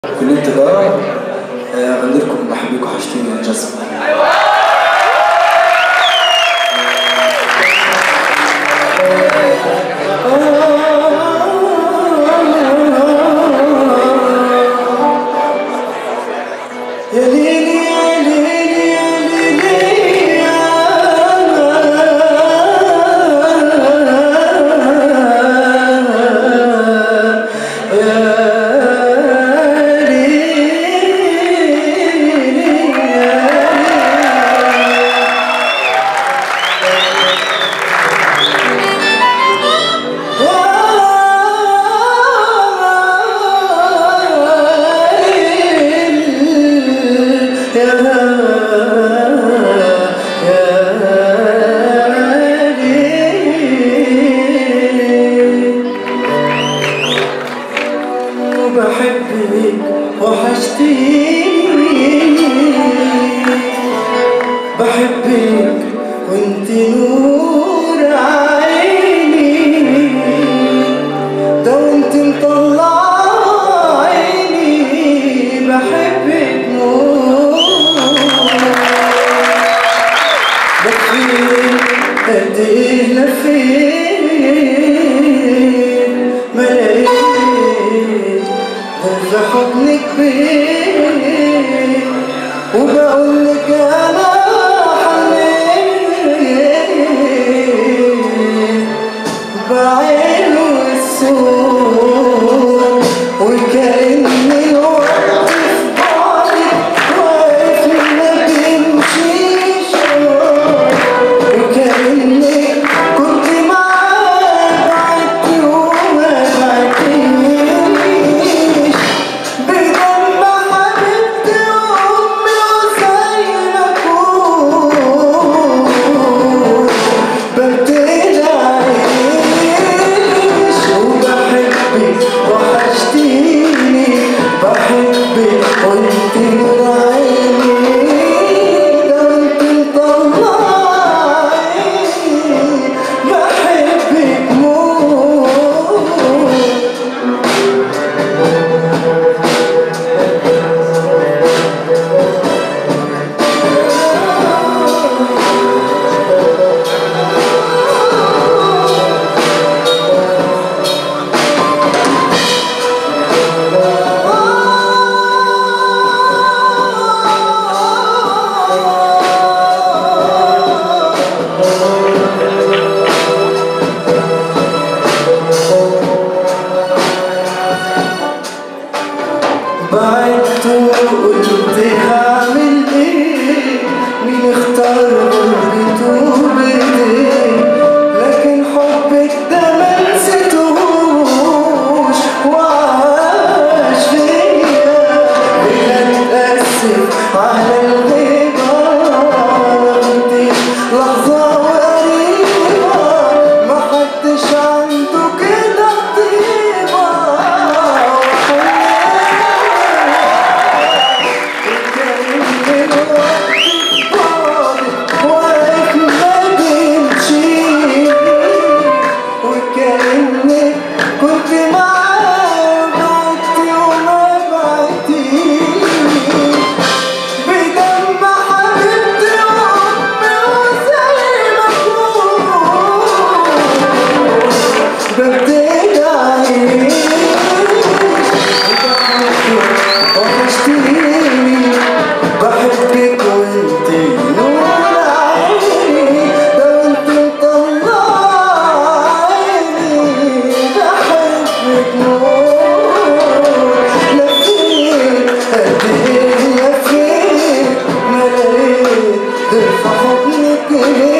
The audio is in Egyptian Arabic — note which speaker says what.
Speaker 1: كلية تجارة آه، غني لكم بحبك وحشتيني يا جاسمين يا ليلي يا ليلي يا ليلي يا بحبك وحشتيني بحبك وانت نور عيني ده وانت مطلع عيني بحبك موت لفيت قد ايه لفيت ما لقيت غير في حضنك بيت وبقول لك انا حنيت بعين والسور وكأني واقف في بعدك واقف ما بيمشيش وكأنك كنت معايا بعدتي وما بعدتنيش بدم حبيبتي وأمي وزي ما أكون ببتدي أعيش وبحبك وحشتيني بحبك وانت نور عيني ده انت مطلعيني بحبك موت بعدت وقلت هعمل ايه مين اختار غربته بايديه لكن حبك ده ما نسيتهوش وعاش فيا بجد اتأسف على الغيبة غلطتي لحظة وقريبة ما حدش عنده كده طيبة وكأنك كنت معايا بعدتي وما بعدتيش بدم حبيبتي وأمي وزي ما أكون ببتدي أعيش وحشتيني بحبك وانت نور عيني لو انت مطلع عيني بحبك موت لفيت قد ايه لفيت ما لقيت غير في حضنك